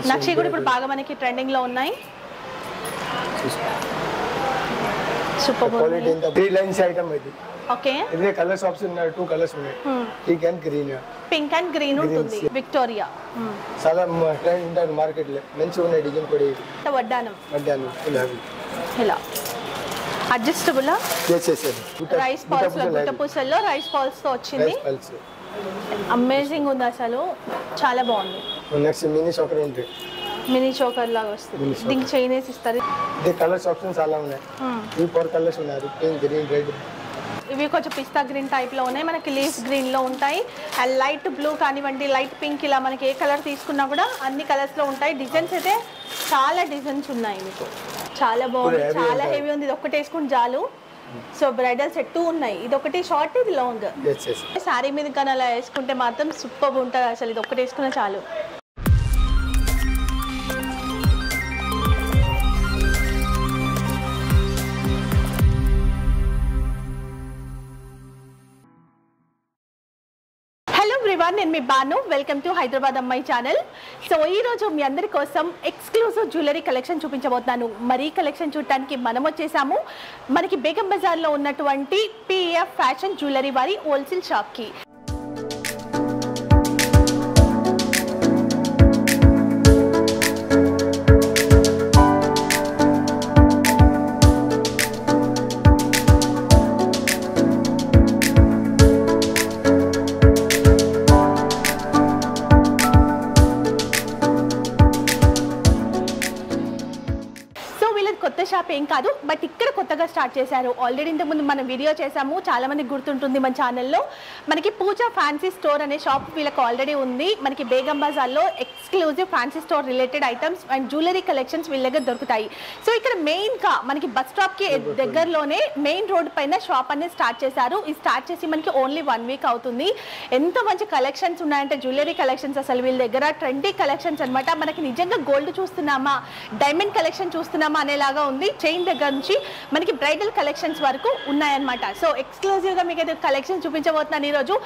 నక్షి కూడా ఇప్పుడు బాగా మనకి ట్రెండింగ్ లో ఉన్నాయి సూపర్ క్వాలిటీ ఎంత త్రీ లైన్స్ ఐటమ్ ఇది ఓకే ఇదే కలర్స్ ఆప్షన్ ఉన్నాయి టూ కలర్స్ ఉన్నాయి pink and green pink and green ఉంటుంది విక్టోరియా చాలా ట్రెండ్ ఉంటుంది మార్కెట్ లో మంచిగా ఉన్నాయి డిజైన్ కూడా ఇది వడ్డానం మధ్యాహ్నం ఫుల్ హ్యాపీ ఇలా అడ్జస్టబుల్ చేసేసారు రైస్ పాల్స్ లో గుట్ట పూసల్లో రైస్ పాల్స్ తో వచ్చింది రైస్ పల్స్ అమేజింగ్ ఉంది అసలు చాలా బాగుంది నెక్స్ట్ మినీ షాకర్ ఉంటాయి మినీ చోకర్ లాగా వస్తుంది Mini choker. దీనికి చైన్ వేసి ఇస్తారు ఇది కలర్స్ ఆప్షన్ చాలా ఉన్నాయి ఈ ఫోర్ కలర్స్ ఉన్నారు పింక్ గ్రీన్ రెడ్ ఇవి కొంచెం పిస్తా గ్రీన్ టైప్ లో ఉన్నాయి మనకి లీఫ్ గ్రీన్ లో ఉంటాయి అండ్ లైట్ బ్లూ కానివ్వండి లైట్ పింక్ ఇలా మనకి ఏ కలర్ తీసుకున్నా కూడా అన్ని కలర్స్ లో ఉంటాయి డిజైన్స్ అయితే చాలా డిజైన్స్ ఉన్నాయి మీకు చాలా బాగుంది heavy చాలా ఉంటాయి. హెవీ ఉంది ఇది ఒక్కటి వేసుకుని చాలు సో బ్రైడల్ సెట్ టూ ఉన్నాయి ఇది ఒకటి షార్ట్ ఇది లాంగ్ ఎస్ ఎస్ శారీ మీద కానీ అలా వేసుకుంటే మాత్రం సూపర్ ఉంటుంది అసలు ఇది ఒక్కటి వేసుకున్నా చాలు హలో బ్రివాన్ నేను మీ బాను వెల్కమ్ టు హైదరాబాద్ అమ్మాయి ఛానల్ సో ఈ రోజు మీ అందరి కోసం ఎక్స్క్లూజివ్ జ్యువెలరీ కలెక్షన్ చూపించబోతున్నాను మరీ కలెక్షన్ చూడటానికి మనం వచ్చేసాము మనకి బేగం బజార్లో ఉన్నటువంటి పిఎఫ్ ఫ్యాషన్ జ్యువెలరీ వారి హోల్సేల్ షాప్కి సో వీళ్ళది కొత్త షాప్ ఏం కాదు బట్ ఇక్కడ కొత్తగా స్టార్ట్ చేశారు ఆల్రెడీ ఇంతకుముందు మనం వీడియో చేసాము చాలా మందికి గుర్తుంటుంది మన ఛానల్లో మనకి పూజ ఫ్యాన్సీ స్టోర్ అనే షాప్ వీళ్ళకి ఆల్రెడీ ఉంది మనకి బేగం బజార్లో exclusive fancy store related items and jewellery collections వీళ్ళ దగ్గర దొరుకుతాయి సో ఇక్కడ మెయిన్ గా మనకి బస్ స్టాప్ కి దగ్గరలోనే మెయిన్ రోడ్ పైన షాప్ అనేది స్టార్ట్ చేశారు ఇది స్టార్ట్ చేసి మనకి ఓన్లీ వన్ వీక్ అవుతుంది ఎంత మంచి కలెక్షన్స్ ఉన్నాయంటే జ్యువెలరీ కలెక్షన్స్ అసలు వీళ్ళ దగ్గర ట్రెండీ కలెక్షన్స్ అన్నమాట మనకి నిజంగా గోల్డ్ చూస్తున్నామా డైమండ్ కలెక్షన్ చూస్తున్నామా అనేలాగా ఉంది చైన్ దగ్గర నుంచి మనకి బ్రైడల్ కలెక్షన్స్ వరకు ఉన్నాయన్నమాట సో ఎక్స్క్లూజివ్ గా మీకు అయితే కలెక్షన్ చూపించబోతున్నాను ఈరోజు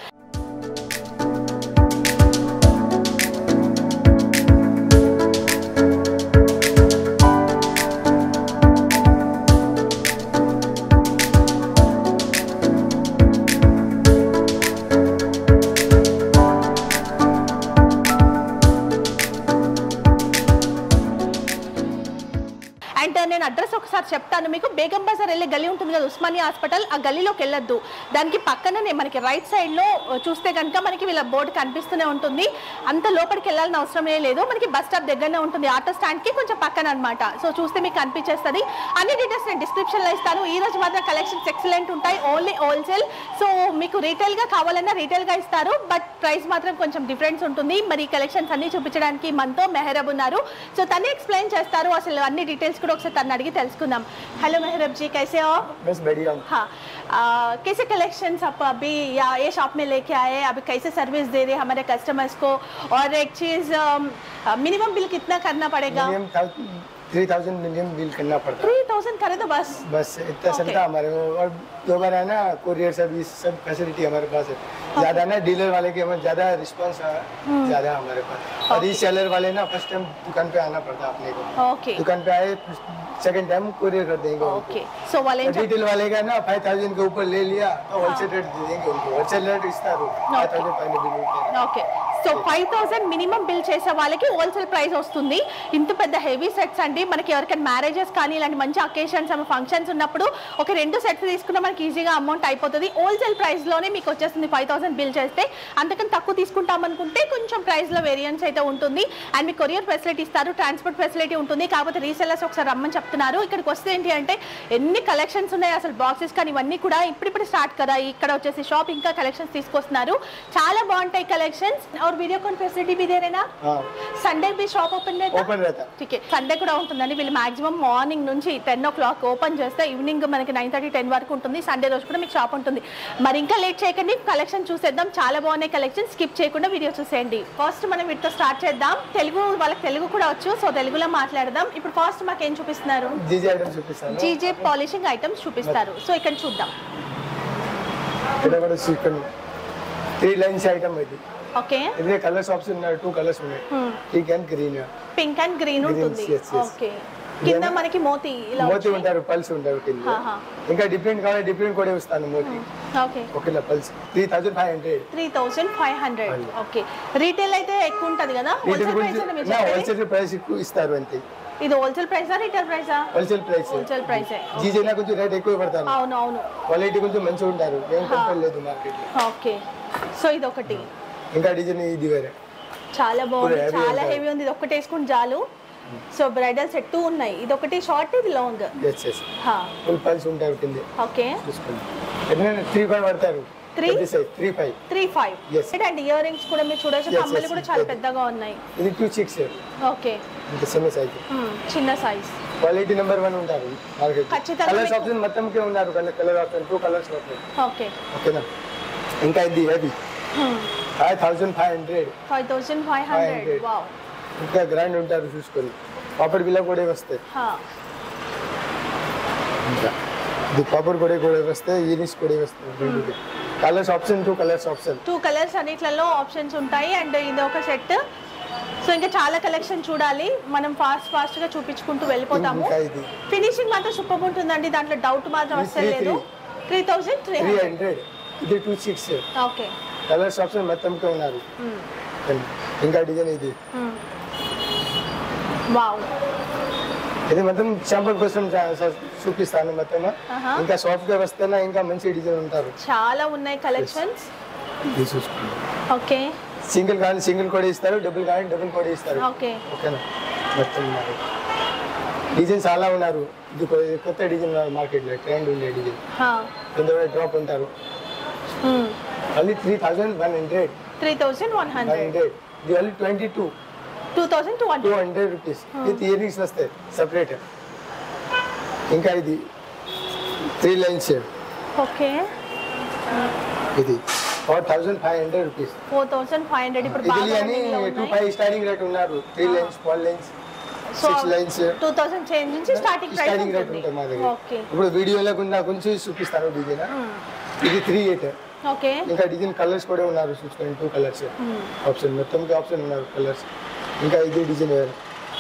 అండ్ నేను అడ్రస్ ఒకసారి చెప్తాను మీకు బేగం బజార్ వెళ్ళే గల్లీ ఉంటుంది కదా ఉస్మానియా హాస్పిటల్ ఆ గల్లీలోకి వెళ్ళొద్దు దానికి పక్కననే మనకి రైట్ సైడ్ లో చూస్తే కనుక మనకి వీళ్ళ బోర్డు కనిపిస్తూనే ఉంటుంది అంత లోపలికి వెళ్ళాల్సిన అవసరమే లేదు మనకి బస్ స్టాప్ దగ్గరనే ఉంటుంది ఆటో స్టాండ్ కి కొంచెం పక్కన అనమాట సో చూస్తే మీకు కనిపించేస్తుంది అన్ని డీటెయిల్స్ నేను డిస్క్రిప్షన్ లో ఇస్తాను ఈ రోజు మాత్రం కలెక్షన్స్ ఎక్సలెంట్ ఉంటాయి ఓన్లీ హోల్సేల్ సో మీకు రీటైల్ గా కావాలన్నా రీటైల్ గా ఇస్తారు బట్ ప్రైస్ మాత్రం కొంచెం డిఫరెన్స్ ఉంటుంది మరి కలెక్షన్స్ అన్ని చూపించడానికి మనతో మెహరబ్ ఉన్నారు సో తనే ఎక్స్ప్లెయిన్ చేస్తారు అసలు అన్ని డీటెయిల్స్ కూడా ఒకసారి తను అడిగి తెలుసుకుందాం హలో మెహరబ్ जी कैसे हो आप बस बढ़िया हूँ हाँ आ, कैसे कलेक्शंस आप अभी या ये शॉप में लेके आए अभी कैसे सर्विस दे रहे हैं हमारे कस्टमर्स को और एक चीज मिनिमम बिल कितना करना पड़ेगा minimum three thousand minimum bill करना पड़ता थ्री थाउजेंड करे तो बस बस इतना Okay. चलता हमारे को और दो बार है ना कोरियर सर्विस सब फैसिलिटी हमारे पास है ज्यादा ना डीलर वाले के हमारे ज्यादा रिस्पांस ज्यादा है हमारे पास और ई सेलर वाले ना फर्स्ट टाइम दुकान पे आना पड़ता है अपने को ఓకే दुकान पे आए सेकंड टाइम कोरियर कर देंगे उनको। ఓకే సో వాళ్ళు ఏం और रिटेल वाले का ना फाइव थाउजेंड के ऊपर ले लिया तो होलसेल रेट दे देंगे उनको होलसेल रेट इस्तारू five thousand five hundred okay so five thousand minimum bill చేసే వాళ్ళకి హోల్సేల్ ప్రైస్ వస్తుంది ఇంత పెద్ద హెవీ సెట్స్ అండి మనకి ఎవరికైనా మ్యారేజెస్ కానీ ఇలాంటి మంచి అకేషన్స్ ఫంక్షన్స్ ఉన్నప్పుడు ఒక రెండు సెట్స్ తీసుకున్నా మనకి ఈజీగా అమౌంట్ అయిపోతుంది హోల్సేల్ ప్రైస్ లోనే మీకు వచ్చేస్తుంది ఫైవ్ థౌసండ్ బిల్ చేస్తే అంతకని తక్కువ తీసుకుంటాం అనుకుంటే కొంచెం ప్రైస్ లో వేరియన్స్ అయితే ఉంటుంది అండ్ మీకు కొరియర్ ఫెసిలిటీ ఇస్తారు ట్రాన్స్పోర్ట్ ఫెసిలిటీ ఉంటుంది కాకపోతే రీసెల్లర్స్ ఒకసారి రమ్మని చెప్తున్నారు ఇక్కడికి వస్తే ఏంటి అంటే ఎన్ని కలెక్షన్స్ ఉన్నాయి అసలు బాక్సెస్ కానీ ఇవన్నీ కూడా ఇప్పుడిప్పుడు స్టార్ట్ కదా ఇక్కడ వచ్చేసి షాప్ ఇంకా కలెక్షన్స్ తీసుకొస్తున్నారు చాలా బాగుంటాయి కలెక్షన్స్ और वीडियो कॉल फैसिलिटी भी दे रहे ना हाँ సండే भी షాప్ ఓపెన్ रहता ओपन रहता है టికే సండే కూడా ఉంటుందండి వీళ్ళు మాక్సిమం మార్నింగ్ నుంచి టెన్ ఓ క్లాక్ ఓపెన్ చేస్తే ఈవినింగ్ మనకి నైన్ థర్టీ టెన్ వరకు ఉంటుంది సండే రోజు కూడా మీకు షాప్ ఉంటుంది మరి ఇంకా లేట్ చేయకండి కలెక్షన్ చూసేద్దాం చాలా బాగున్నాయి కలెక్షన్ స్కిప్ చేయకుండా వీడియో చూసేయండి ఫస్ట్ మనం వీటితో స్టార్ట్ చేద్దాం తెలుగు వాళ్ళకి తెలుగు కూడా వచ్చు సో తెలుగులో మాట్లాడదాం ఇప్పుడు ఫస్ట్ మాకు ఏం చూపిస్తున్నారు జీజీ ఐటమ్ చూపిస్తాను జీజే పాలిషింగ్ ఐటమ్స్ చూపిస్తారు సో ఇక్కడ చూద్దాం ఇక్కడ కూడా చికెన్ త్రీ లైన్స్ ఐటమ్ ఇది ఓకే ఇదే కలర్స్ ఆప్షన్ ఉన్నాయి టూ కలర్స్ ఉన్నాయి pink and green pink and green Green, ఉంటుంది yes, yes. ఓకే కింద మనకి మోతి ఇలా మోతి ఉంటారు పల్స్ ఉంటారు కింద ఆహా. ఇంకా డిఫరెంట్ కావాలి డిఫరెంట్ కూడా ఇస్తాను మోతి ఓకే ఓకేనా పల్స్ three thousand five hundred three thousand five hundred okay retail అయితే ఎక్కువ ఉంటుంది కదా హోల్సేల్ ప్రైస్ మీరు చెప్పేది? హోల్సేల్ ప్రైస్ ఎక్కువ ఇస్తారు అంతే ఇది హోల్సేల్ ప్రైసా రీటైల్ ప్రైసా హోల్సేల్ ప్రైస్ హోల్సేల్ ప్రైసే జీజైనా కొంచెం రేట్ ఎక్కువ పడతాను అవును అవును క్వాలిటీ కొంచెం మంచిగా ఉంటారు ఏం కంపేర్ లేదు మార్కెట్ లో ఓకే సో ఇది ఒకటి ఇంకా డిజైన్ ఇది వేరే చాలా బాగుంది heavy చాలా ఉంటుంది. హెవీ ఉంది ఇది ఒక్కటి వేసుకుని చాలు సో బ్రైడల్ సెట్ టూ ఉన్నాయి ఇది ఒకటి షార్ట్ ఇది long S S full pulse ఉంటారు కింద ఓకే చూసుకోండి త్రీ ఫైవ్ పడతారు Three? Three five three five Yes. And earrings కూడా మీరు చూడొచ్చు Yes, కమ్మలు yes, కూడా చాలా yes. పెద్దగా ఉన్నాయి ఇది టూ సిక్స్ ఓకే ఇంత చిన్న సైజ్ చిన్న సైజ్ క్వాలిటీ నెంబర్ వన్ ఉంటారు మార్కెట్ ఖచ్చితంగా కలర్స్ మీకు- ఆప్షన్ మొత్తంకే ఉన్నారు colour option two colours option okay ఓకేనా ఇంకా ఇది heavy five thousand five hundred five thousand five hundred 500. Wow ఇంకా గ్రాండ్ ఉంటారు చూసుకొని పాపడ్ బిల్ల కూడా వస్తాయి ఇంకా ఇది పాపడ్ కూడా కూడా వస్తాయి ఈనిస్ కూడా వస్తాయి colours option two colours option two colours అన్నిట్లలో ఆప్షన్స్ ఉంటాయి అండ్ ఇది ఒక సెట్ సో ఇంకా చాలా కలెక్షన్ చూడాలి మనం ఫాస్ట్ ఫాస్ట్ గా చూపించుకుంటూ వెళ్ళిపోతాము ఇంకా ఇది ఫినిషింగ్ మాత్రం సూపర్ ఉంటుందండి దాంట్లో డౌట్ మాత్రం ఇది అస్సలు లేదు three thousand three three hundred ఇది two six okay colours option మొత్తంకే ఉన్నారు ఇంకా డిజైన్ ఇది వావ్ ఇది మొత్తం శాంపుల్ కోసం చా- చా- చూపిస్తాను మొత్తం ఆహా. ఇంకా సాఫ్ట్ గా వస్తేనా ఇంకా మంచి డిజైన్ ఉంటారు చాలా ఉన్నాయి కలెక్షన్స్ ఇది చూసుకోండి ఓకే సింగిల్ కానీ సింగిల్ కూడా ఇస్తారు డబుల్ కానీ డబుల్ కూడా ఇస్తారు ఓకే ఓకేనా మొత్తం ఉన్నారు డిజైన్ చాలా ఉన్నారు ఇది కొ- కొత్త డిజైన్ ఉన్నారు మార్కెట్లో ట్రెండ్ ఉండే డిజైన్ కింద కూడా డ్రాప్ ఉంటారు only three thousand one hundred three thousand one one hundred hundred ఇది only twenty two two thousand two two hundred hundred rupees with earrings వస్తాయి సపరేట్ ఇంకా ఇది త్రీ లైన్స్ ఓకే ఇది four thousand five hundred rupees four thousand five hundred ఇప్పుడు ఇది బాగా అని running లో టూ ఉన్నాయి ఫైవ్ స్టార్టింగ్ రేట్ ఉన్నారు three lines four lines so six lines two thousand change నుంచి స్టార్టింగ్ ప్రైస్ స్టార్టింగ్ రేట్ ఉంటుంది ఉంటుంది మా దగ్గర ఓకే ఇప్పుడు వీడియోలో కొంచెం కొంచెం చూపిస్తాను డిజైన్ ఇది త్రీ ఎయిట్ ఓకే ఇంకా డిజైన్ కలర్స్ కూడా ఉన్నారు చూసుకోండి టూ కలర్స్ ఆప్షన్ మొత్తంకి ఆప్షన్ ఉన్నారు కలర్స్ ఇంకా ఇది డిజైన్ వేరు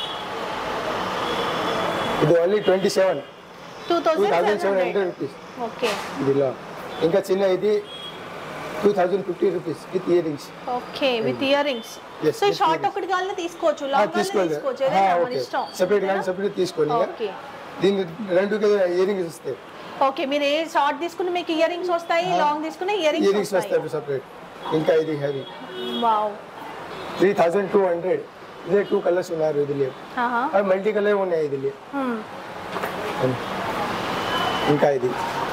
ఇది only twenty seven two two thousand thousand seven seven hundred hundred rupees okay ఇదిలో ఇంకా చిన్న ఇది two thousand fifty rupees with earrings okay with earrings Yes, so with షార్ట్ earrings. ఒకటి కావాలన్నా తీసుకోవచ్చు లాంగ్ తీసుకోండి తీసుకోవచ్చు ఏదైనా మన ఓకే ఇష్టం సెపరేట్ కానీ సెపరేట్ తీసుకోండి ఓకే దీని రెండు ఇయర్ రింగ్స్ వస్తాయి ఓకే మీరు ఏ షార్ట్ తీసుకుని మీకు ఇయర్ రింగ్స్ వస్తాయి లాంగ్ తీసుకుని ఇయర్ ఇయర్ రింగ్స్ రింగ్స్ వస్తాయి వస్తాయి సెపరేట్ ఇంకా ఇది heavy wow three thousand two hundred ఇదే టూ కలర్స్ ఉన్నారు ఇది లేవు ఆహా అవి మల్టీ కలర్ ఉన్నాయి ఇది లేవు Hmm. ఇంకా ఇది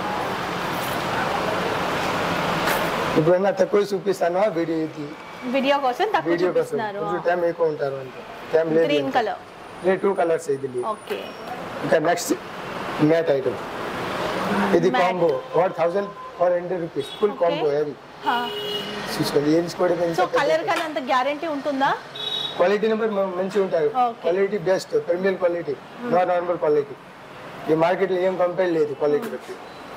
ఇప్పుడన్నా తక్కువ చూపిస్తాను వీడియో ఇది వీడియో కోసం తక్కువ వీడియో కోసం చూపిస్తున్నారు కొంచెం టైం ఎక్కువ ఉంటారు అంతే టైం లేదు గ్రీన్ కలర్ లేదు టూ కలర్స్ ఇది లేవు. ఓకే ఇంకా నెక్స్ట్ మ్యాట్ ఐటమ్ ఇది Mat. Combo four thousand four hundred rupees full combo heavy చూసుకోండి ఏం కూడా సో కలర్ కానీ అంత గ్యారంటీ ఉంటుందా క్వాలిటీ నెంబర్ మంచిగా ఉంటారు Okay. Quality best premium quality no normal quality ఈ మార్కెట్లో ఏం కంపేర్ లేదు క్వాలిటీ బట్టి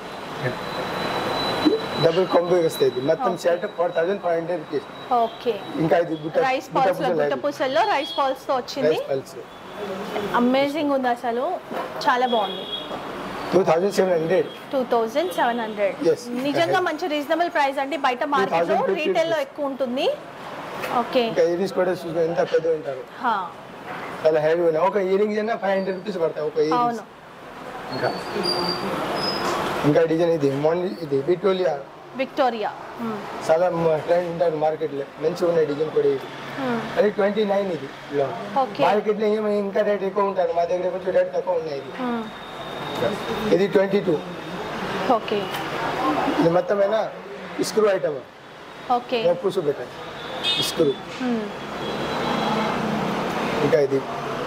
డబుల్ కాంబో వస్తాయి ఇది మొత్తం shirt four thousand five hundred rupees okay ఇంకా ఇది బుట్ట రైస్ పాల్స్ లో గుట్ట పూసల్లో రైస్ పాల్స్ తో వచ్చింది రైస్ పల్స్ అమేజింగ్ ఉంది అసలు చాలా బాగుంది two thousand seven hundred two thousand seven hundred Yes. నిజంగా మంచి రీజనబుల్ ప్రైస్ అండి బయట మార్కెట్ లో 2050 రీటైల్ లో ఎక్కువ ఉంటుంది ఓకే ఇంకా ఇయరింగ్స్ కూడా చూసుకో ఎంత పెద్ద ఉంటారు హా, చాలా హెవీ ఉన్నాయి ఒక ఇయరింగ్స్ అయినా ఫైవ్ హండ్రెడ్ రూపీస్ పడతాయి ఒక ఇయరింగ్స్ అవును ఇంకా ఇంకా డిజైన్ ఇది మోన్లీ ఇది విక్టోరియా విక్టోరియా చాలా ట్రెండ్ ఉంటారు మార్కెట్లో మంచిగా ఉన్నాయి డిజైన్ కూడా ఇది అది ట్వంటీ నైన్ ఇది Okay. మార్కెట్లో ఏమో ఇంకా రేట్ ఎక్కువ ఉంటారు మా దగ్గర కొంచెం రేట్ తక్కువ ఉన్నాయి ఇది ఇది ట్వంటీ టూ ఓకే ఇది మొత్తమైనా స్క్రూ ఐటమ్ ఓకే కూర్చో పెట్టాలి స్క్రూ ఇంకా ఇది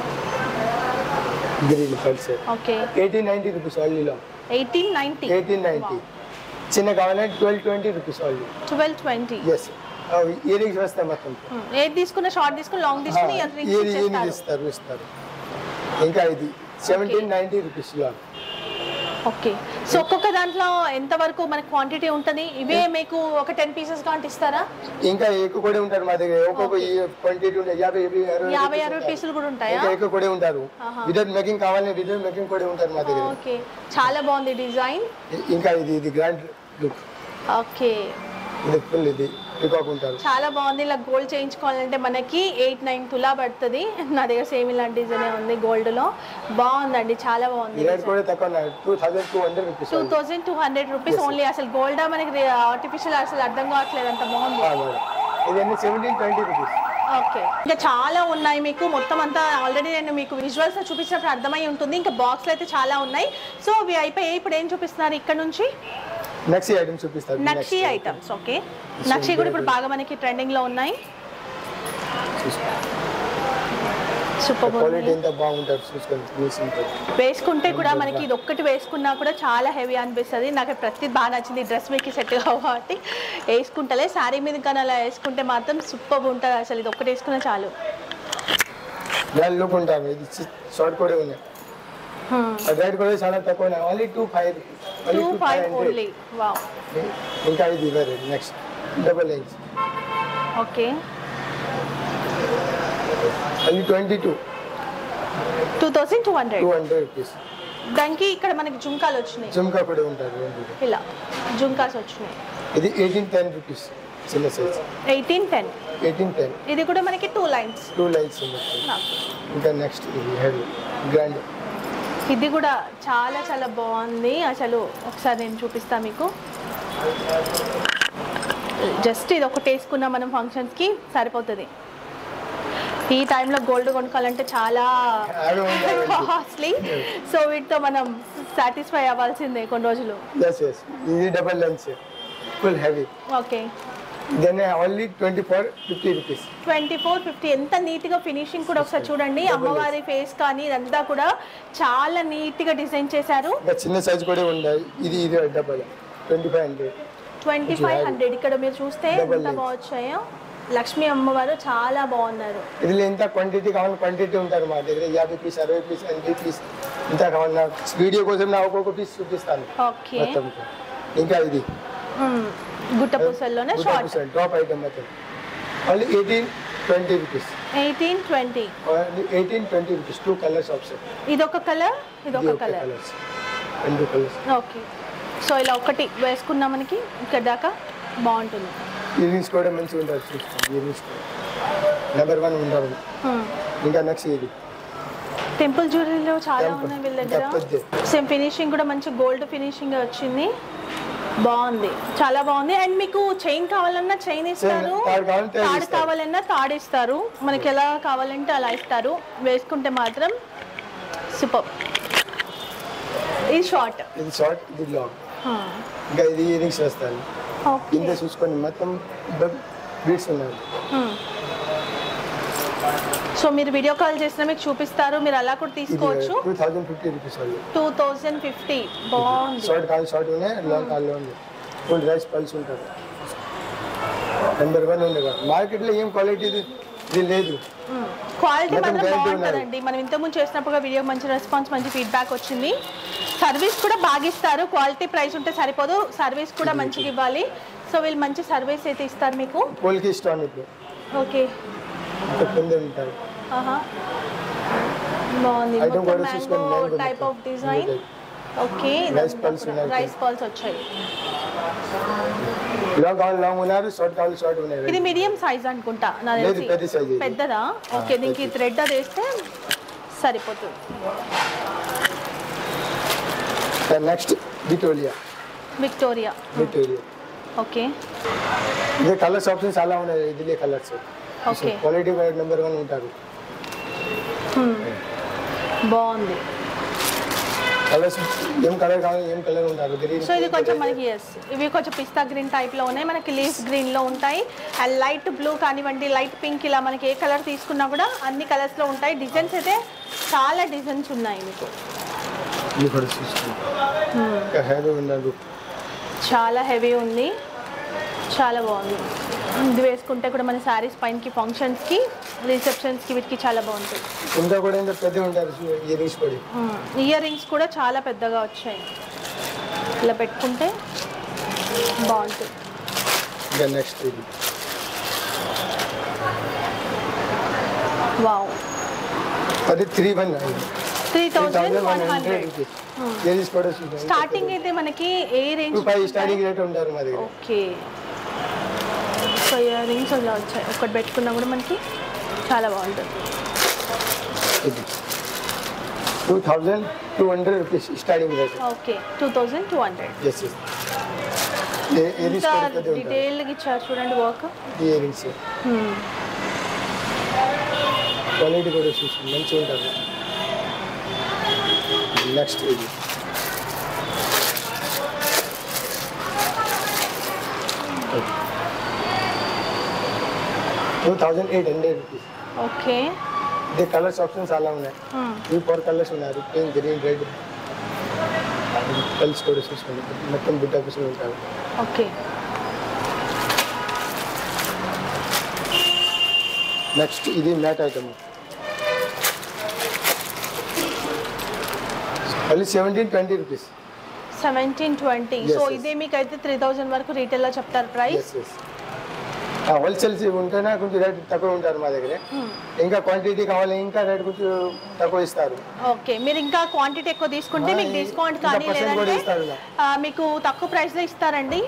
green pulse okay eighteen ninety rupees ఆల్లీలో ఎయిటీన్ నైన్టీ ఎయిటీన్ నైంటీ చిన్న కావాలంటే ట్వెల్వ్ ట్వంటీ రూపీస్ ఆల్లీ twelve twenty yes earrings వస్తాయి మొత్తం ఏది తీసుకున్న షార్ట్ తీసుకుని లాంగ్ తీసుకుని ఇయర్ రింగ్స్ ఇయర్ ఇయర్ ఇచ్చేస్తారు ఇస్తారు ఇస్తారు ఇంకా ఇది సెవెంటీన్ నైంటీ రూపీస్లో ఓకే సో ఒక్కొక్క దాంట్లో ఎంత వరకు మనకి క్వాంటిటీ ఉంటుంది ఇవే మీకు ఒక టెన్ పీసెస్ కాంటి ఇస్తారా ఇంకా ఎక్కువ కూడా ఉంటారు మా దగ్గర ఒక్కొక్క ట్వంటీ ట్వంటీ యాభై యాభై అరవై యాభై అరవై పీసులు కూడా ఉంటాయా ఇంకా ఎక్కువ కూడా ఉంటారు వితౌట్ మేకింగ్ కావాలని వితౌట్ మేకింగ్ కూడా ఉంటారు మా దగ్గర ఓకే చాలా బాగుంది డిజైన్ ఇంకా ఇది ఇది గ్రాండ్ లుక్ ఓకే ఇది ఫుల్ ఇది పీకాక్ ఉంటారు చాలా బాగుంది ఇలా గోల్డ్ చేయించుకోవాలంటే మనకి ఎయిట్ నైన్ తులా పడుతుంది నా దగ్గర సేమ్ ఇలాంటి డిజైన్ ఉంది గోల్డ్ లో బాగుందండి చాలా బాగుంది ఈ రేట్ కూడా తక్కువ two thousand two hundred rupees two thousand two hundred rupees only అసలు గోల్డా మనకి ఆర్టిఫిషియల్ అసలు అర్థం కావట్లేదు అంత బాగుంది ఇవన్నీ సెవెంటీన్ ట్వంటీ రూపీస్ ఓకే ఇంకా చాలా ఉన్నాయి మీకు మొత్తం అంతా ఆల్రెడీ నేను మీకు విజువల్స్ చూపించినప్పుడు అర్థమై ఉంటుంది ఇంకా బాక్స్లు అయితే చాలా ఉన్నాయి సో అవి అయిపోయి ఇప్పుడు ఏం చూపిస్తున్నారు ఇక్కడ నుంచి నెక్స్ట్ ఐటమ్ చూపిస్తారు నక్షి ఐటమ్స్ ఓకే నక్షి కూడా ఇప్పుడు బాగా మనకి ట్రెండింగ్ లో ఉన్నాయి సూపర్ క్వాలిటీ ఎంత బాగుంటారు చూసుకొని చూసుకుంటారు వేసుకుంటే కూడా మనకి ఇది ఒక్కటి వేసుకున్నా కూడా చాలా హెవీ అనిపిస్తుంది నాకు ప్రతి బాగా నచ్చింది డ్రెస్ మీకు సెట్ కాబట్టి వేసుకుంటలే శారీ మీద కానీ అలా వేసుకుంటే మాత్రం సూపర్ ఉంటుంది అసలు ఇది ఒక్కటి వేసుకున్నా చాలు దాని లుక్ ఉంటారు ఇది షార్ట్ కూడా ఉన్నాయి రేట్ కూడా చాలా తక్కువ ఉన్నాయి only two five two five only wow ఇంకా ఇది వేరే నెక్స్ట్ డబల్ ఇంచ్ ఓకే అది twenty two two thousand two hundred two hundred rupees దానికి ఇక్కడ మనకి జుంకాలు వచ్చినాయి జుమ్కా కూడా ఉంటారు రెండు ఇలా జుంకాస్ వచ్చినాయి ఇది ఎయిటీన్ టెన్ రూపీస్ చిన్న size eighteen ten eighteen ten ఇది కూడా మనకి టూ లైన్స్ టూ లైన్స్ ఉన్నాయి ఇంకా నెక్స్ట్ ఇది హెవీ గ్రాండ్ ఇది కూడా చాలా చాలా బాగుంది అసలు ఒకసారి నేను చూపిస్తా మీకు జస్ట్ ఇది ఒకటి వేసుకున్నా మనం ఫంక్షన్స్కి సరిపోతుంది ఈ టైంలో గోల్డ్ కొనుక్కోవాలంటే చాలా అవి ఉంటాయి కాస్ట్లీ సో వీటితో మనం సాటిస్ఫై అవ్వాల్సిందే కొన్ని రోజులు ఎస్ ఎస్ ఇది double lens full heavy okay then only twenty four fifty rupees twenty four fifty ఎంత నీట్గా ఫినిషింగ్ కూడా ఒకసారి చూడండి అమ్మవారి ఫేస్ కానీ ఇదంతా కూడా చాలా నీట్గా డిజైన్ చేశారు ఇంకా చిన్న సైజ్ కూడా ఉన్నాయి ఇది ఇది double twenty five hundred twenty five hundred ఇక్కడ మీరు చూస్తే Double ఎంత lens. బాగా వచ్చాయో లక్ష్మీ అమ్మవారు చాలా బాగున్నారు ఇది ఎంత క్వాంటిటీ కావాలి క్వాంటిటీ ఉంటారు మా దగ్గర యాభై పీస్ అరవై పీస్ ఎనభై పీస్ ఇంత కావాలి నా వీడియో కోసం నా ఒక్కొక్క పీస్ చూపిస్తాను ఓకే మొత్తం ఇంకా ఇది గుట్ట పూసల్లోనే షార్ట్ డ్రాప్ ఐటమ్ మొత్తం only eighteen twenty rupees eighteen twenty only eighteen twenty rupees two colours option ఇదొక కలర్ ఇదొక కలర్ కలర్స్ రెండు కలర్స్ ఓకే సో ఇలా ఒకటి వేసుకున్నా మనకి ఇక్కడ దాకా బాగుంటుంది ఇయరింగ్స్ కూడా మంచిగా ఉంటారు చూసుకోండి ఇయరింగ్స్ కూడా నెంబర్ వన్ ఉంటారు ఇంకా నెక్స్ట్ ఇది టెంపుల్ జ్యువెలరీలో చాలా Temple. ఉన్నాయి వీళ్ళ ఇంకా దగ్గర పెద్ద. సేమ్ ఫినిషింగ్ కూడా మంచి గోల్డ్ ఫినిషింగ్ వచ్చింది బాగుంది చాలా బాగుంది అండ్ మీకు చైన్ కావాలన్నా చైన్ ఇస్తారు తాడు కావాలంటే అది తాడు ఇస్తారు. కావాలన్నా తాడు ఇస్తారు మనకి ఎలా కావాలంటే అలా ఇస్తారు వేసుకుంటే మాత్రం సూపర్ ఇది షార్ట్ ఇది షార్ట్ ఇది లాంగ్ ఇంకా ఇది ఇయరింగ్స్ వస్తాయి ఓకే కింద చూసుకొని మొత్తం బీడ్స్ ఉన్నాయి సో మీరు వీడియో కాల్ చేసినా మీకు చూపిస్తారు మీరు అలా కూడా ఇది తీసుకోవచ్చు టూ థౌజండ్ ఫిఫ్టీ రూపీస్ వాళ్ళు టూ థౌజండ్ ఫిఫ్టీ బాగుంది షార్ట్ కాల్ షార్ట్ ఉన్నాయి లాంగ్ కాల్లో ఉంది ఫుల్ రైస్ పల్స్ ఉంటుంది నెంబర్ వన్ ఉంది మార్కెట్లో ఏం క్వాలిటీ ఇది లేదు క్వాలిటీ మొత్తం మాత్రం guarantee బాగుంటుందండి మనం ఇంతకుముందు చేసినప్పుడు వీడియో మంచి రెస్పాన్స్ మంచి ఫీడ్బ్యాక్ వచ్చింది సర్వీస్ కూడా బాగా ఇస్తారు క్వాలిటీ ప్రైస్ ఉంటే సరిపోదు సర్వీస్ కూడా మంచిగా ఇవ్వాలి సో వీళ్ళు మంచి సర్వీస్ అయితే ఇస్తారు మీకు పోల్కి స్టాన్ ఇప్పుడు ఓకే ఇంకా కింద ఉంటారు ఆహా బాగుంది Item మొత్తం కూడా చూసుకొని మ్యాంగో mango టైప్ ఆఫ్ మొత్తం. డిజైన్ ఓకే Rice pulse ఉన్నాయి. రైస్ పల్స్ వచ్చాయి లాంగ్ కావాలి లాంగ్ ఉన్నారు షార్ట్ కావాలి షార్ట్ ఉన్నాయి ఇది మీడియం సైజ్ అనుకుంటా నా లేదు, తెలిసి పెద్ద size ఇది. పెద్దదా ఓకే దీనికి థ్రెడ్ అది వేస్తే సరిపోతుంది next Victoria Victoria Victoria okay ఇది కలర్స్ ఆప్షన్స్ చాలా ఉన్నాయి ఇదిలే colours okay quality number one ఉంటారు బాగుంది కలర్స్ ఏం కలర్ కావాలి ఏం కలర్ ఉంటారు గ్రీన్ సో ఇది కొంచెం మనకి ఎస్ ఇవి కొంచెం పిస్తా గ్రీన్ టైప్ లో ఉన్నాయి మనకి లీఫ్ గ్రీన్ లో ఉంటాయి అండ్ లైట్ బ్లూ కానివ్వండి లైట్ పింక్ ఇలా మనకి ఏ కలర్ తీసుకున్నా కూడా అన్ని కలర్స్ లో ఉంటాయి డిజైన్స్ అయితే చాలా డిజైన్స్ ఉన్నాయి మీకు ఇది కూడా చూసుకోండి ఇంకా హెవీ ఉన్నారు చాలా హెవీ ఉంది చాలా బాగుంది ఇది వేసుకుంటే కూడా మన శారీస్ పైనకి ఫంక్షన్స్కి రిసెప్షన్స్కి వీటికి చాలా బాగుంటుంది ఇంకా కూడా ఇంకా పెద్ద ఉంటారు ఇయరింగ్స్ కూడా ఇయర్ రింగ్స్ కూడా చాలా పెద్దగా వచ్చాయి ఇలా పెట్టుకుంటే బాగుంటుంది ఇంకా నెక్స్ట్ ఇది వావ్ అది three one three three thousand thousand one one hundred hundred rupees ఏది కూడా స్టార్టింగ్ అయితే మనకి ఏ range two five starting rate ఉంటారు మా దగ్గర ఓకే సో ఇయర్ రింగ్స్ ఇలా వచ్చాయి ఒకటి పెట్టుకున్నా కూడా మనకి చాలా బాగుంటుంది ఇది two thousand two hundred rupees starting rate okay two thousand two hundred yes yes ఏది ఇంత కూడా పెద్ద ఉంటారు డీటెయిల్గా ఇచ్చారు చూడండి వర్క్ ఇయర్ రింగ్స్ క్వాలిటీ కూడా చూసి మంచిగా ఉంటుంది నెక్స్ట్ ఇది two thousand eight hundred rupees okay ఇది కలర్స్ ఆప్షన్స్ చాలా ఉన్నాయి ఈ ఫోర్ కలర్స్ ఉన్నారు పింక్ గ్రీన్ రెడ్ కలర్స్ కూడా చూసుకోండి మొత్తం బిడ్డ పీసులు ఉంటారు ఓకే నెక్స్ట్ ఇది మ్యాట్ ఐటమ్ మళ్ళీ seventeen twenty rupees seventeen twenty Yes, so yes. ఇదే మీకు అయితే త్రీ థౌజండ్ వరకు రీటైల్లో చెప్తారు ప్రైస్ ఎస్ ఎస్ హోల్సేల్ ఉంటేనే కొంచెం రేట్ తక్కువ ఉంటారు మా దగ్గర ఇంకా క్వాంటిటీ కావాలి ఇంకా రేట్ కొంచెం తక్కువ ఇస్తారు ఓకే మీరు ఇంకా క్వాంటిటీ ఎక్కువ తీసుకుంటే ఆ, మీకు ఈ- డిస్కౌంట్ ఇంకా కానీ percent కూడా లేదంటే ఇస్తారు ఇలా. ఆ, మీకు తక్కువ ప్రైస్లో ఇస్తారండి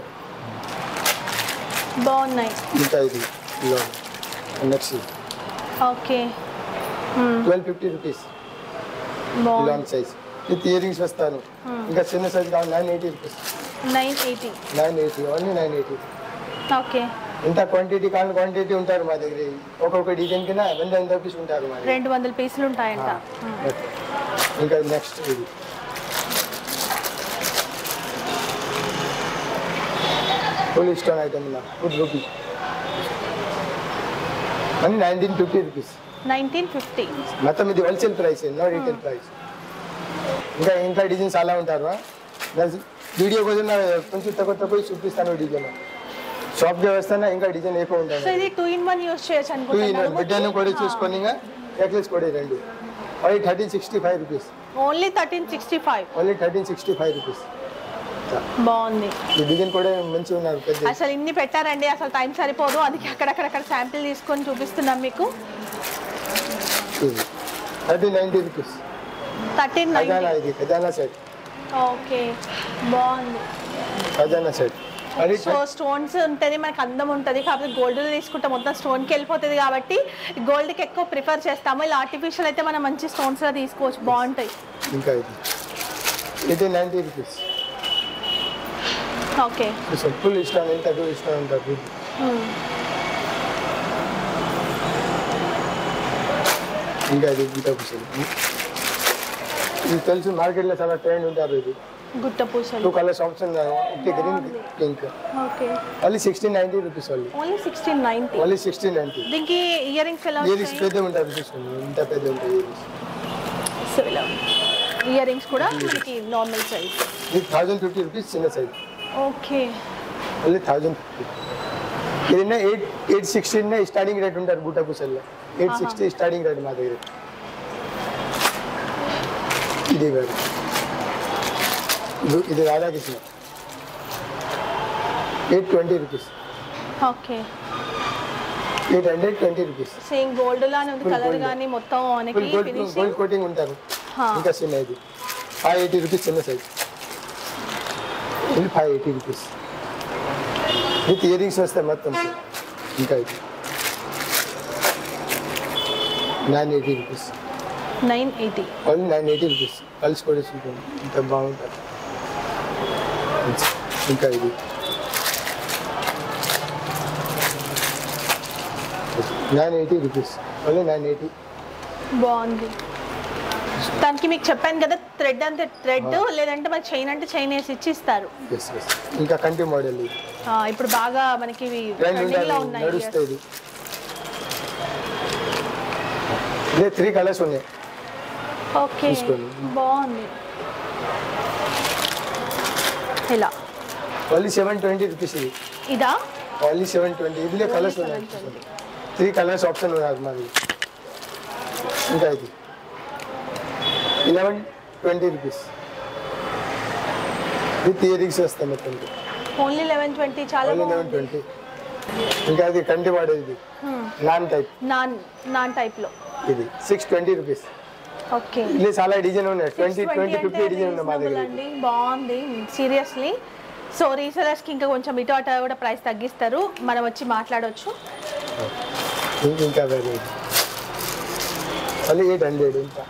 బాగున్నాయి ఇంకా ఇది next okay twelve fifty rupees బాగుంది long size with earrings వస్తాను ఇంకా చిన్న సైజ్ కావాలి nine eighty rupees nine eighty nine eighty only nine eighty okay ఇంత క్వాంటిటీ కావాలి క్వాంటిటీ ఉంటారు మా దగ్గర ఒక్కొక్క డిజైన్ కింద వంద వంద రూపీస్ ఉంటారు మా దగ్గర రెండు వందల పీసులు ఉంటాయంట ఓకే. ఇంకా నెక్స్ట్ ఇది ఫుల్ స్టోన్ ఐటమ్ ఇలా ఫుడ్ రూపీ అని nineteen fifty rupees nineteen fifty మొత్తం ఇది wholesale price no retail price ఇంకా ఇంకా డిజైన్స్ అలా ఉంటారు వీడియో కోసం నా కొంచెం తక్కువ తక్కువ చూపిస్తాను డిజైన్ షాప్కి వస్తానే ఇంకా డిజైన్ ఎక్కువ సో ఉంటాయి ఇది టూ ఇన్ వన్ యూస్ చేయొచ్చు టూ ఇన్ అనుకుంటున్నాను బిడ్డను కూడా చూసుకొని ఇంకా నెక్లెస్ కూడా రెండు only thirteen sixty five rupees only thirteen sixty five only thirteen sixty five rupees బాగుంది ఈ డిజైన్ కూడా మంచిగా ఉన్నారు పెద్ద అసలు ఇన్ని పెట్టారండి అసలు టైం సరిపోదు అందుకే అక్కడక్కడక్కడ శాంపిల్ తీసుకొని చూపిస్తున్నాం మీకు ఇది థర్టీన్ నైంటీ రూపీస్ థర్టీన్ ఖజానా ఇది ఖజానా సెట్ ఓకే బాగుంది ఖజానా సెట్ అది సో స్టోన్స్ ఉంటుంది మనకి అందం ఉంటుంది కాకపోతే గోల్డ్ తీసుకుంటే మొత్తం స్టోన్కి వెళ్ళిపోతుంది కాబట్టి గోల్డ్కి ఎక్కువ ప్రిఫర్ చేస్తాము ఇలా ఆర్టిఫిషియల్ అయితే మనం మంచి స్టోన్స్లో తీసుకోవచ్చు బాగుంటాయి ఇంకా ఇది eighteen ninety rupees okay full ఇష్టం ఎంత టూ ఇష్టం ఉంటుంది ఇంకా ఇది గీత పూసలు ఇది తెలుసు మార్కెట్లో చాలా ట్రెండ్ ఉంటారు ఇది గుట్ట టూ పూసలు కలర్స్ ఆప్షన్ ఒకటి green pink okay only sixteen ninety rupees only only sixteen ninety only sixteen ninety దీనికి ఇయర్ రింగ్స్ ఎలా ఇయర్స్ పెద్ద ఉంటుంది చూసుకోండి ఇంత పెద్ద ఉంటుంది ఇయర్స్ ఇయర్ రింగ్స్ కూడా మనకి నార్మల్ సైజ్ ఇది థౌజండ్ ఫిఫ్టీ రూపీస్ చిన్న size okay only thousand fifty ఇది eight eight sixteen starting rate ఉంటారు బూటా పూసల్లో ఎయిట్ సిక్స్టీ స్టార్టింగ్ రేట్ మా దగ్గర ఇది వేరు ఇది ఇది Radhakrishna eight twenty rupees okay eight hundred twenty rupees same gold లానే ఉంది Full కలర్ gold. కానీ మొత్తం మనకి full gold finishing gold coating ఉంటారు ఇంకా చిన్న ఇది ఫైవ్ ఎయిటీ రూపీస్ చిన్న సైజ్ ఇది five eighty rupees with earrings వస్తాయి మొత్తం ఇంకా ఇది nine eighty rupees nine eighty only nine eighty rupees కలిసి కూడా ఉంటుంది ఇంత బాగుంటుంది ఇంకా ఇది nine eighty rupees only nine eighty బాగుంది దానికి మీకు చెప్పాను కదా థ్రెడ్ అంటే థ్రెడ్ లేదంటే మరి చైన్ అంటే చైన్ వేసి ఇచ్చి ఇస్తారు ఎస్ ఎస్ ఇంకా కంటి మోడల్ ఇది ఆ, ఇప్పుడు బాగా మనకి ఇవి ట్రెండ్ ట్రెండింగ్ లో ఉండాలి ఉన్నాయి నడుస్తుంది ఇదే త్రీ కలర్స్ ఉన్నాయి ఓకే తీసుకోండి. బాగుంది ఇలా ఓన్లీ సెవెన్ ట్వంటీ రూపీస్ ఇది ఇదా ఓన్లీ సెవెన్ ట్వంటీ ఇదిలే కలర్స్ ఉన్నాయి త్రీ కలర్స్ ఆప్షన్ ఉన్నాయి మరి ఇంకా ఇది eleven twenty rupees with earrings వస్తాయి మొత్తం ఓన్లీ లెవెన్ ట్వంటీ చాలా ఓన్లీ లెవెన్ బాగుంది ట్వంటీ ఇంకా అది కంటి వాడేది ఇది నాన్ టైప్ నాన్ నాన్ టైప్లో ఇది సిక్స్ ట్వంటీ రూపీస్ ఓకే ಇಲ್ಲಿ చాలా డిజైన్ ఉన్నాయి ట్వంటీ ట్వంటీ ఫిఫ్టీ డిజైన్ ఉన్నాయి మా దగ్గర అండి బాగుంది సీరియస్లీ సో రీసెలర్స్కి ఇంకా కొంచెం ఇటు అటు కూడా ప్రైస్ తగ్గిస్తారు మనం వచ్చి మాట్లాడవచ్చు ఇంక ఇంకా వేరే మళ్ళీ ఎయిట్ హండ్రెడ్ ఇంకా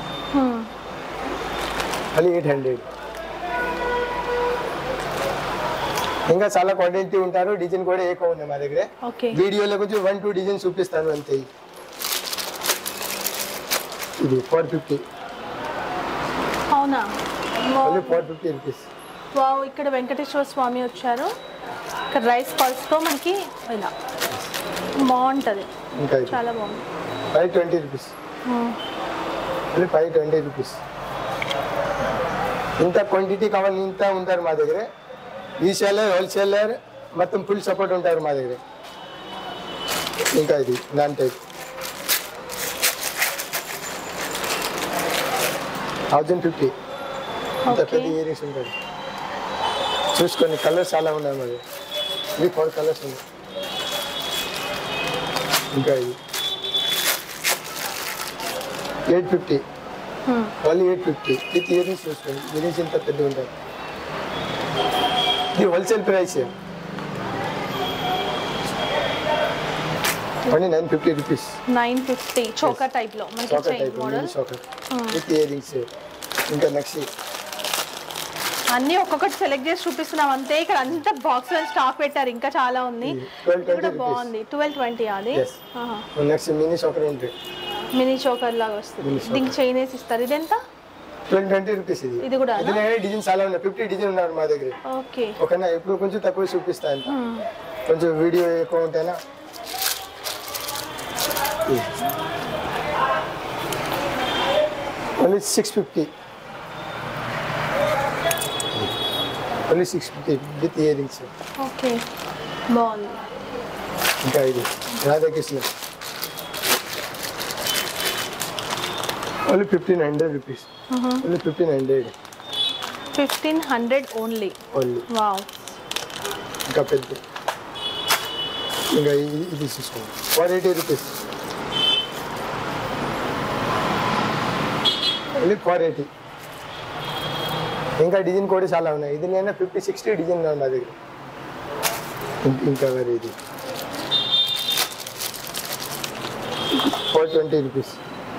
మళ్ళీ ఎయిట్ హండ్రెడ్ ఇంకా చాలా క్వాంటిటీ ఉంటారు డిజైన్ కూడా ఎక్కువ ఉన్నాయి మా దగ్గర ఓకే వీడియోలో కొంచెం వన్ టూ డిజైన్ చూపిస్తాను అంతే ఇది ఫోర్ ఫిఫ్టీ అవునా మళ్ళీ ఫోర్ ఫిఫ్టీ రూపీస్ వావ్ ఇక్కడ వెంకటేశ్వర స్వామి వచ్చారు ఇక్కడ రైస్ పల్స్తో మనకి ఇలా బాగుంటుంది ఇంకా ఇది చాలా బాగుంది ఫైవ్ ట్వంటీ రూపీస్ మ్మ్. మళ్ళీ ఫైవ్ ట్వంటీ రూపీస్ ఇంత క్వాంటిటీ కావాలి ఇంత ఉంటారు మా దగ్గర రీసేలర్ హోల్సేలర్ మొత్తం ఫుల్ సపోర్ట్ ఉంటారు మా దగ్గర ఇంకా ఇది దాని టైప్ థౌజండ్ ఫిఫ్టీ ఇంత Okay. పెద్ద ఇయరింగ్స్ ఉంటుంది చూసుకోండి కలర్స్ చాలా ఉన్నాయి మరి ఇవి ఫోర్ కలర్స్ ఉన్నాయి ఇంకా ఇది eight fifty hmm. Only eight fifty with earrings చూసుకోండి ఇయరింగ్స్ ఇంత పెద్ద ఉంటాయి ఇది wholesale price only nine fifty rupees nine fifty choker టైప్లో మనకి choker chain type model choker with earrings ఇంకా నెక్స్ట్ అన్ని ఒక్కొక్కటి సెలెక్ట్ చేసి చూపిస్తున్నాం అంతే ఇక్కడ అంతా బాక్స్ లో స్టాక్ పెట్టారు ఇంకా చాలా ఉంది ట్వెల్వ్ ఇది కూడా ట్వంటీ రూపీస్ బాగుంది ట్వెల్వ్ ట్వంటీ అది Yes. నెక్స్ట్ మినీ చాకర్ ఉంటుంది మినీ చోకర్ లాగా వస్తుంది Mini choker. దీనికి చైన్ వేసి ఇస్తారు ఇది ఎంత ట్వెల్వ్ ట్వంటీ రూపీస్ ఇది ఇది కూడా ఇది డిజైన్ చాలా ఉన్నాయి ఫిఫ్టీ డిజైన్ ఉన్నారు మా దగ్గర ఓకే ఓకేనా ఇప్పుడు కొంచెం తక్కువ చూపిస్తా అంత కొంచెం వీడియో ఎక్కువ ఉంటేనా only six fifty only six fifty with earrings okay బాగుంది ఇంకా ఇది Radhakrishna only fifteen hundred rupees only fifteen hundred fifteen hundred only only wow ఇంకా పెద్ద ఇంకా ఇది ఇది తీసుకోండి four eighty rupees only four eighty ఇంకా డిజైన్ కూడా చాలా ఉన్నాయి ఇది నేను ఫిఫ్టీ సిక్స్టీ డిజైన్ ఉంది మా దగ్గర ఇం- ఇంకా వేరే ఇది ఫోర్ ట్వంటీ రూపీస్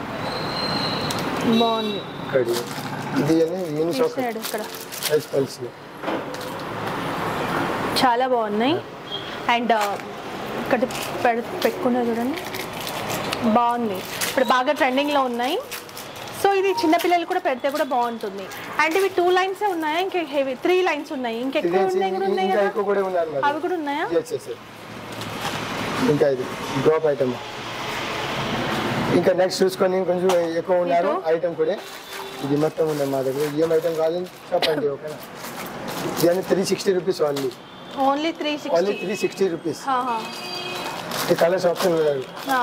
బాగుంది ఇక్కడ ఇది అని మినీ షాప్ తీసాడు ఇక్కడ రైస్ పల్స్ చాలా బాగున్నాయి అండ్ ఇక్కడ పెడ పెట్టుకున్నా చూడండి బాగుంది ఇప్పుడు బాగా ట్రెండింగ్లో ఉన్నాయి సో ఇది చిన్నపిల్లలు కూడా పెడితే కూడా బాగుంటుంది అండ్ ఇవి టూ లైన్స్ ఉన్నాయా ఇంకా హెవీ త్రీ లైన్స్ ఉన్నాయి ఇంకెక్కువ ఉన్నాయి కూడా ఉన్నాయి ఇంకా కదా ఎక్కువ కూడా ఉన్నారు మరి అవి కూడా ఉన్నాయా Yes, yes, yes. ఇంకా ఇది డ్రాప్ ఐటమ్ ఇంకా నెక్స్ట్ చూసుకొని కొంచెం ఎక్కువ ఉన్నారు ఇటు? ఐటమ్ కూడా ఇది మొత్తం ఉన్నాయి మా దగ్గర ఏం ఐటమ్ కావాలని చెప్పండి ఓకేనా ఇది three sixty rupees only only three only sixty three sixty rupees ఈ కలర్స్ ఆప్షన్ ఉన్నాయి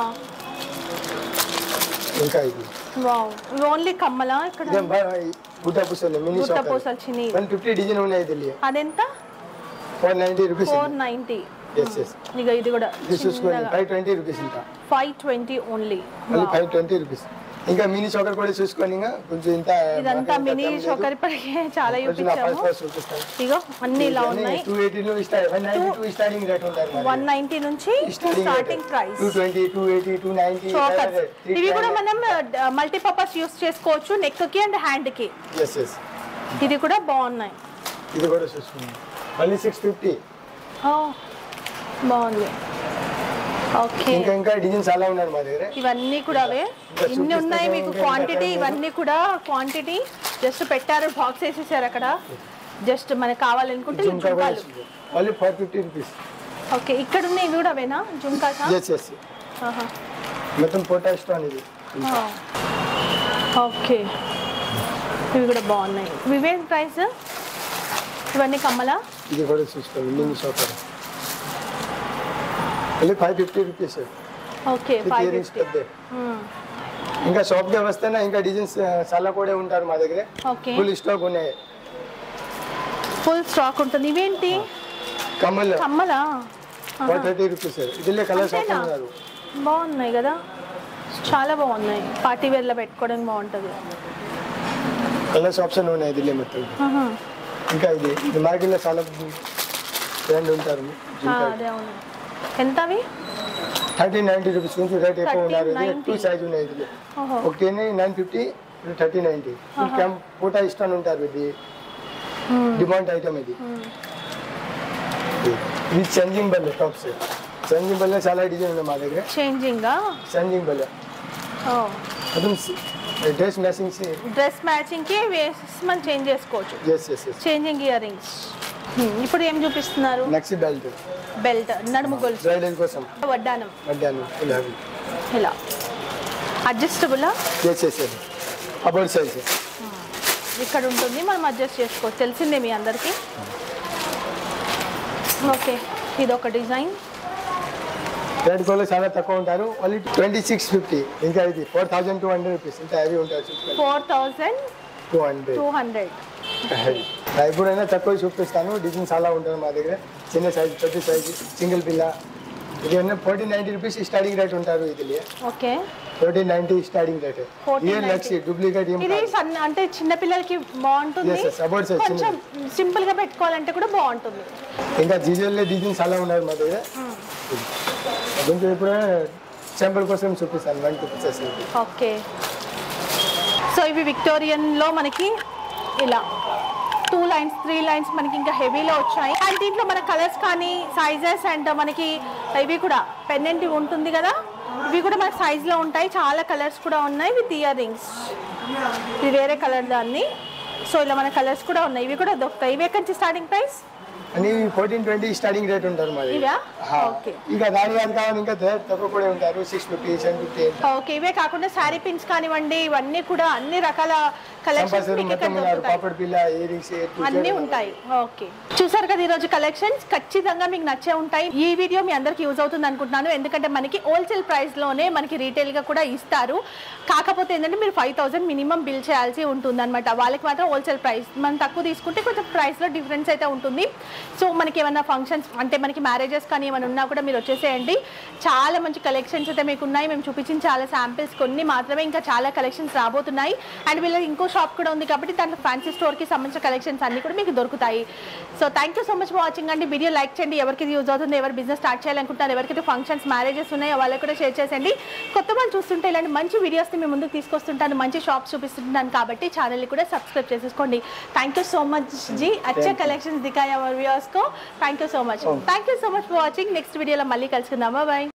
ఇంకా ఇది వావ్ ఓన్లీ కమ్మలా ఇక్కడ ఇదేం బా- గుడ్డ పూసలు మినీ గుట్ట షాప్ పూసలు చిన్ని వన్ ఫిఫ్టీ డిజైన్ ఉన్నాయి ఇది అదెంత four ninety rupees four ninety yes yes ఇక ఇది కూడా ఇది చూసుకోండి ఫైవ్ ట్వంటీ రూపీస్ ఇంకా ఫైవ్ ట్వంటీ ఓన్లీ అది ఫైవ్ ట్వంటీ రూపీస్ ఇంకా మినీ చోకర్ కూడా చూసుకొని ఇంకా కొంచెం ఇంత ఇదంతా మినీ చోకర్ ఇప్పటికే చాలా చూపించాము చూపిస్తాను ఇగో అన్ని ఇలా ఉన్నాయి టూ ఎయిటీలో start one ninety two starting rate ఉంటారు వన్ నైన్టీ నుంచి starting price two twenty two eighty two ninety chokers ఇవి కూడా మనం మల్టీపర్పస్ యూస్ చేసుకోవచ్చు నెక్ కి అండ్ హ్యాండ్ కి ఎస్ ఎస్ ఇది కూడా బాగున్నాయి ఇది కూడా చూసుకున్నాం మళ్ళీ సిక్స్ ఫిఫ్టీ ఓ, బాగుంది ఓకే ఇంకా ఇంకా డిజైన్ చాలా ఉన్నాయి మా దగ్గర ఇవన్నీ కూడా అవే ఇన్ని ఉన్నాయి మీకు క్వాంటిటీ ఇవన్నీ కూడా క్వాంటిటీ జస్ట్ పెట్టారు బాక్స్ వేసేసారు అక్కడ జస్ట్ మనకు కావాలనుకుంటే ఇవి జుంకా కూడా జుంకాలు only four fifty rupees okay ఇక్కడ ఉన్నాయి ఇవి కూడా అవేనా జుంకాసా ఎస్ ఎస్ ఆహా. మొత్తం ఫోటో స్టోన్ ఇది ఆ. ఓకే ఇవి కూడా బాగున్నాయి ఇవేం ప్రైస్ ఇవన్నీ కమ్మలా ఇది కూడా చూసుకోండి మినీ షాప్ మళ్ళీ five fifty rupees okay five earrings fifty పెద్ద ఇంకా షాప్కి వస్తేనే ఇంకా డిజైన్స్ చాలా కూడా ఉంటారు మా దగ్గర ఓకే ఫుల్ స్టాక్ ఉన్నాయి ఫుల్ స్టాక్ ఉంటుంది ఇవేంటి కమ్మల్ కమ్మలా వన్ థర్టీ రూపీస్ ఇదిలే కలర్స్ అంతేనా? ఉన్నారు బాగున్నాయి కదా చాలా బాగున్నాయి పార్టీ వేర్లో పెట్టుకోవడానికి బాగుంటుంది కలర్స్ ఆప్షన్ ఉన్నాయి ఇదిలే మొత్తం ఆహా. ఇంకా ఇది ఇది మార్కెట్లో చాలా బ్రాండ్ ఉంటారు ఆ, అదే అవును ఎంత అవి థర్టీ నైంటీ రూపీస్ నుంచి రేట్ ఎక్కువ 30, ఉన్నారు ఇది 90. టూ సైజ్ ఉన్నాయి ఇది ఓహో ఒకటి నైన్ ఫిఫ్టీ థర్టీ నైంటీ క్యాంప్ పూట ఇష్టం ఉంటారు ఇది డిమాండ్ ఐటమ్ ఇది ఇది చంజింగ్ బల్ టాప్స్ చంజింగ్ బల్ చాలా డిజైన్ ఉన్నాయి మా దగ్గర చేంజింగా చంజింగ్ బల్ ఓ మొత్తం డ్రెస్ మ్యాచింగ్ డ్రెస్ మ్యాచింగ్కి వేసి మనం చేంజ్ చేసుకోవచ్చు yes yes yes changing earrings ఇప్పుడు ఏం చూపిస్తున్నారు నక్సీ బెల్ట్ బెల్ట్ నడుము గొలుసు బ్రైడల్ కోసం వడ్డానం మధ్యాహ్నం ఫుల్ హ్యావీ ఇలా అడ్జస్టబులా yes yes yes about size ఇక్కడ ఉంటుంది మనం అడ్జస్ట్ చేసుకోవచ్చు తెలిసిందే మీ అందరికీ ఓకే ఇది ఒక డిజైన్ రేట్ కూడా చాలా తక్కువ ఉంటారు ఓన్లీ ట్వంటీ సిక్స్ ఫిఫ్టీ ఇంకా ఇది four thousand two hundred rupees ఇంకా హెవీ ఉంటారు చూసుకోండి four thousand two hundred two hundred heavy ఎప్పుడైనా తక్కువ చూపిస్తాను డిజైన్ చాలా ఉంటుంది మా దగ్గర చిన్న సైజ్ పెద్ద సైజ్ సింగిల్ పిల్ల ఇది fourteen ninety rupees starting rate ఉంటారు ఇది okay fourteen ninety starting rate 1490. Ear లక్సీ డూప్లికేట్ ఏం ఇది సన్న అంటే చిన్న పిల్లలకి బాగుంటుంది Yes, yes, about size, కొంచెం సింపుల్ గా పెట్టుకోవాలంటే కూడా బాగుంటుంది ఇంకా డిజైన్లో డిజైన్ చాలా ఉన్నారు మా దగ్గర కొంచెం ఎప్పుడైనా శాంపుల్ కోసం చూపిస్తాను one two pieces okay so ఇవి విక్టోరియన్ లో మనకి ఇలా టూ లైన్స్ త్రీ లైన్స్ మనకి ఇంకా హెవీలో వచ్చాయి అండ్ దీంట్లో మన కలర్స్ కానీ సైజెస్ అండ్ మనకి ఇవి కూడా పెన్నెంట్ ఉంటుంది కదా ఇవి కూడా మన సైజులో ఉంటాయి చాలా కలర్స్ కూడా ఉన్నాయి విత్ ఇయర్ రింగ్స్ ఇది వేరే కలర్ దాన్ని సో ఇలా మన కలర్స్ కూడా ఉన్నాయి ఇవి కూడా దొరుకుతాయి ఇవి ఎక్కడి నుంచి స్టార్టింగ్ ప్రైస్ అని ఫోర్టీన్ ట్వంటీ స్టార్టింగ్ రేట్ ఉంటారు మాది ఇవా హా. ఓకే ఇక దాని దాని కావాలి ఇంకా రేట్ తక్కువ కూడా ఉంటారు six fifty seven fifty okay ఇవే కాకుండా శారీ పిన్స్ కానివ్వండి ఇవన్నీ కూడా అన్ని రకాల కలెక్షన్స్ కంపల్సరీ మీకు మొత్తం ఇక్కడ ఉన్నారు దొరుకుతాయి పాపడ్ పిల్ల ఇయర్ రింగ్స్ అన్నీ ఉంటాయి ఓకే చూసారు కదా ఈరోజు కలెక్షన్స్ ఖచ్చితంగా మీకు నచ్చే ఉంటాయి ఈ వీడియో మీ అందరికి యూజ్ అవుతుంది అనుకుంటున్నాను ఎందుకంటే మనకి హోల్సేల్ ప్రైస్ లోనే మనకి రీటైల్ గా కూడా ఇస్తారు కాకపోతే ఏంటంటే మీరు ఫైవ్ థౌసండ్ మినిమం బిల్ చేయాల్సి ఉంటుంది అనమాట వాళ్ళకి మాత్రం హోల్సేల్ ప్రైస్ మనం తక్కువ తీసుకుంటే కొంచెం ప్రైస్ లో డిఫరెన్స్ అయితే ఉంటుంది సో మనకి ఏమైనా ఫంక్షన్స్ అంటే మనకి మ్యారేజెస్ కానీ ఏమైనా ఉన్నా కూడా మీరు వచ్చేసేయండి చాలా మంచి కలెక్షన్స్ అయితే మీకు ఉన్నాయి మేము చూపించిన చాలా శాంపిల్స్ కొన్ని మాత్రమే ఇంకా చాలా కలెక్షన్స్ రాబోతున్నాయి అండ్ వీళ్ళ ఇంకో షాప్ కూడా ఉంది కాబట్టి దాంట్లో ఫ్యాన్సీ స్టోర్కి సంబంధించిన కలెక్షన్స్ అన్ని కూడా మీకు దొరుకుతాయి so thank you so much for watching అండి వీడియో లైక్ చేయండి ఎవరికి ఇది యూజ్ అవుతుంది ఎవరు బిజినెస్ స్టార్ట్ చేయాలనుకుంటున్నారు ఎవరికైతే ఫంక్షన్స్ మ్యారేజెస్ ఉన్నాయో వాళ్ళకి కూడా షేర్ చేసేయండి కొత్త వాళ్ళు చూస్తుంటే ఇలాంటి మంచి వీడియోస్ని మేము ముందుకు తీసుకొస్తుంటాను మంచి షాప్స్ చూపిస్తుంటాను కాబట్టి ఛానల్ని కూడా సబ్స్క్రైబ్ చేసేసుకోండి thank you so much ji అచ్చే కలెక్షన్స్ దికాయా వ్యూవర్స్కో thank you so much thank you so much for watching next వీడియోలో మళ్ళీ కలుసుకుందాం బాయ్